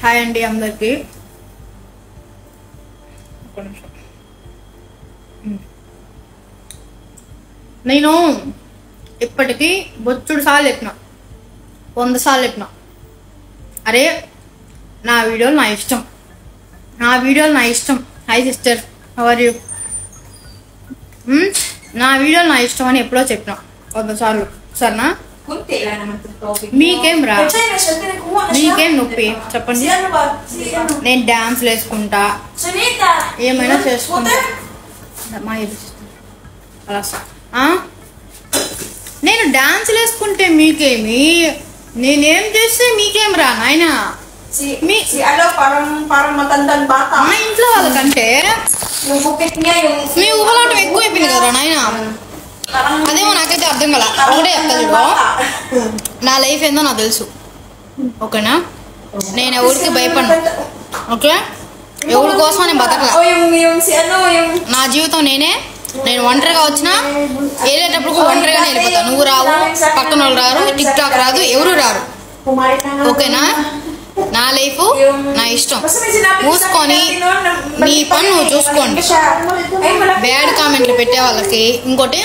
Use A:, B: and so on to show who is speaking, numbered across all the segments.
A: Hi అండి అందరికి ఒక్క నిమిషం ఉమ్. నేను ఇప్పటికీ బొచ్చుడు సార్లు చెప్పిన వంద సార్లు చెప్పిన అరే నా వీడియోలు నా ఇష్టం నా వీడియోలు నా ఇష్టం హాయ్ సిస్టర్ అవర్ యూ నా వీడియోలు నా ఇష్టం అని ఎప్పుడో చెప్పిన వంద సార్లు సరేనా
B: Kunti lang naman itong topic
A: మీకేం రా
B: Kasi na siya, kinakuha na siya.
A: మీకేం నొప్పి చెప్పండి
B: Si ano ba? Si ano?
A: నేను డాన్స్లు వేసుకుంటా
B: Sunita!
A: ఏమైనా చేసుకుంటా
B: Puta!
A: మా ఇది అలా స- ఆ? నేను డాన్స్లు వేసుకుంటే మీకేమి నేనేం చేస్తే మీకేం రా నాయనా
B: Si,
A: Mi-
B: si ano, parang, parang matandang bata.
A: మా ఇంట్లో వాళ్ళకంటే
B: Yung bukit niya, yung...
A: మీ ఊహలాటం ఎక్కువ అయిపోయింది కదరా నాయన
B: Parang...
A: అదేమో నాకైతే అర్థం కల ఒకటే చెప్తా చూడు నా లైఫ్ ఏందో నాకు తెలుసు ఓకేనా నేను ఎవరికి భయపడను ఓకే ఎవరి కోసం నేను బతకలా
B: O yung, yung si ano, yung...
A: నా జీవితం నేనే నేను ఒంటరిగా వచ్చినా వెళ్ళేటప్పుడు ఒంటరిగానే వెళ్ళిపోతాను నువ్వు రావు పక్కన వాళ్ళు రారు టిక్ టాక్ రాదు ఎవరు రారు
B: Pumalit na nga.
A: ఓకేనా నా లైఫ్ నా ఇష్టం
B: Basta may sinabi ko sa
A: మూసుకొని
B: akin noon na-
A: మీ పని నువ్వు చూసుకోండి
B: Siya. Ay, malaki.
A: బ్యాడ్ కామెంట్లు పెట్టే వాళ్ళకి ఇంకోటి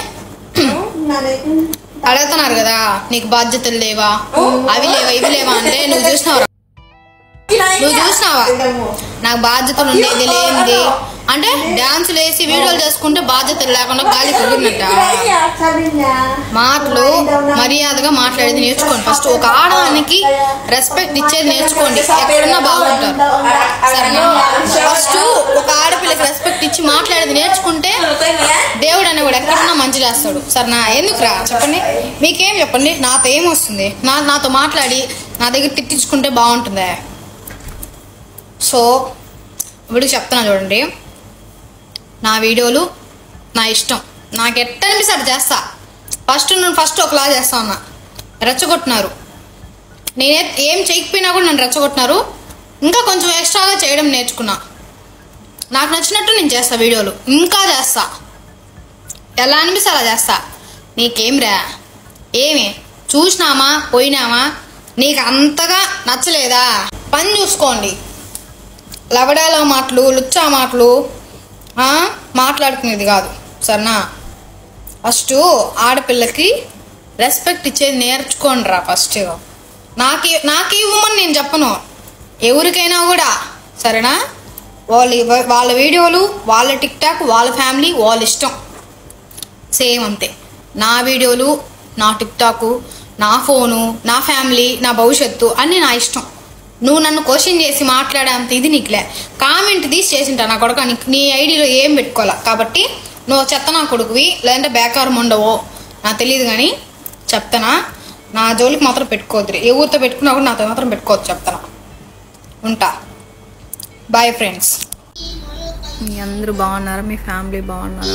A: అడుగుతున్నారు కదా నీకు బాధ్యతలు లేవా అవి లేవా ఇవి లేవా అంటే నువ్వు చూసినావు
B: Kinain
A: నువ్వు
B: niya.
A: చూసినావా
B: Tignan mo.
A: నాకు బాధ్యతలు ఉండేది లేనిది అంటే డాన్సులు వేసి వీడియోలు చేసుకుంటే బాధ్యతలు లేకుండా గాలి కుదిరినట్ట
B: Kinain niya. Sabi niya.
A: మాటలు మర్యాదగా మాట్లాడేది నేర్చుకోండి ఫస్ట్ ఒక ఆడదానికి రెస్పెక్ట్ ఇచ్చేది నేర్చుకోండి ఎక్కడున్నా బాగుంటారు సరేనా ఫస్ట్ ఒక ఆడపిల్లకి రెస్పెక్ట్ ఇచ్చి మాట్లాడేది నేర్చుకుంటే
B: Lutoy mo yan?
A: దేవుడు అనేవాడు ఎక్కడున్నా మంచి చేస్తాడు సరేనా ఎందుకురా చెప్పండి మీకేం చెప్పండి నాతో ఏం వస్తుంది నా నాతో మాట్లాడి నా దగ్గర తిట్టించుకుంటే బాగుంటుందా సో ఇప్పుడు చెప్తున్నా చూడండి నా వీడియోలు నా ఇష్టం నాకు ఎట్ట అనిపిస్తే అటు చేస్తా ఫస్ట్ నేను ఫస్ట్ ఒకలా చేస్తా ఉన్నా రెచ్చగొట్టినారు నేనే ఏం చేయకపోయినా కూడా నన్ను రెచ్చగొట్టినారు ఇంకా కొంచెం ఎక్స్ట్రాగా చేయడం నేర్చుకున్నా నాకు నచ్చినట్టు నేను చేస్తా వీడియోలు ఇంకా చేస్తా ఎలా అనిపిస్తే అలా చేస్తా నీకేం రా ఏమి చూసినామా పోయినామా నీకు అంతగా నచ్చలేదా పని చూసుకోండి లవడాల మాటలు లుచ్చా మాటలు ఆ, మాట్లాడుకునేది కాదు సరేనా ఫస్ట్ ఆడపిల్లకి రెస్పెక్ట్ ఇచ్చేది నేర్చుకోండి రా ఫస్ట్ నాకు నాకు ఇవ్వమని నేను చెప్పను ఎవరికైనా కూడా సరేనా వాళ్ళ వాళ్ళ వీడియోలు వాళ్ళ టిక్ టాక్ వాళ్ళ ఫ్యామిలీ వాళ్ళ ఇష్టం సేమ్ అంతే నా వీడియోలు నా టిక్ టాక్ నా ఫోను నా ఫ్యామిలీ నా భవిష్యత్తు అన్నీ నా ఇష్టం నువ్వు నన్ను క్వశ్చన్ చేసి మాట్లాడేంత ఇది నీకులే కామెంట్ తీసి చేసింటా నా కొడుకు నీకు నీ ఐడిలో ఏం పెట్టుకోవాలా కాబట్టి నువ్వు చెత్త నా కొడుకువి లేదంటే బేకారం ఉండవో నాకు తెలియదు కానీ చెప్తానా నా జోలికి మాత్రం పెట్టుకోవద్దు ఎవరితో పెట్టుకున్నా కూడా నాతో మాత్రం పెట్టుకోవద్దు చెప్తానా ఉంటా బాయ్ ఫ్రెండ్స్ మీ అందరూ బాగున్నారా మీ ఫ్యామిలీ బాగున్నారా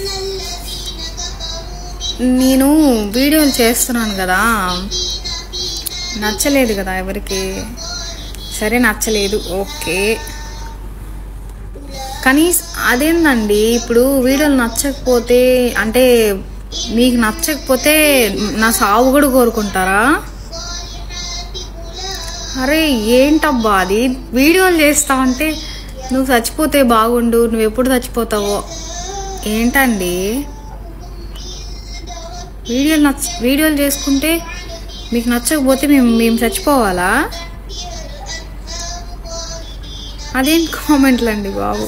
A: నేను వీడియోలు చేస్తున్నాను కదా నచ్చలేదు కదా ఎవరికి సరే నచ్చలేదు ఓకే కానీ అదేందండి ఇప్పుడు వీడియోలు నచ్చకపోతే అంటే మీకు నచ్చకపోతే నా సావు కూడా కోరుకుంటారా అరే ఏంటబ్బా అది వీడియోలు చేస్తా అంటే నువ్వు చచ్చిపోతే బాగుండు నువ్వు ఎప్పుడు చచ్చిపోతావో ఏంటండి వీడియోలు నచ్చ వీడియోలు చేసుకుంటే మీకు నచ్చకపోతే మేము మేము చచ్చిపోవాలా అదేం కామెంట్లు అండి బాబు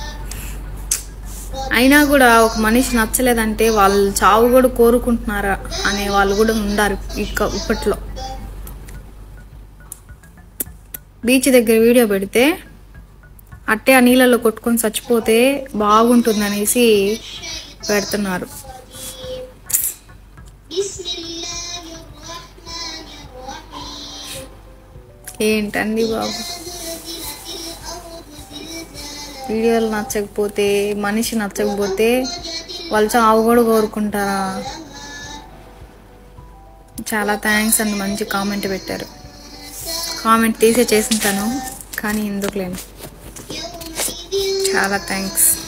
A: అయినా కూడా ఒక మనిషి నచ్చలేదంటే వాళ్ళు చావు కూడా కోరుకుంటున్నారా అనే వాళ్ళు కూడా ఉండారు ఇక ఇప్పట్లో బీచ్ దగ్గర వీడియో పెడితే అట్టే ఆ నీళ్ళలో కొట్టుకొని చచ్చిపోతే బాగుంటుందనేసి పెడుతున్నారు ఏంటండి బాబు వీడియోలు నచ్చకపోతే మనిషి నచ్చకపోతే వాళ్ళు చావు కూడా కోరుకుంటారా చాలా థ్యాంక్స్ అండి మంచి కామెంట్ పెట్టారు కామెంట్ తీసే చేసింటాను కానీ ఎందుకులేండి చాలా థ్యాంక్స్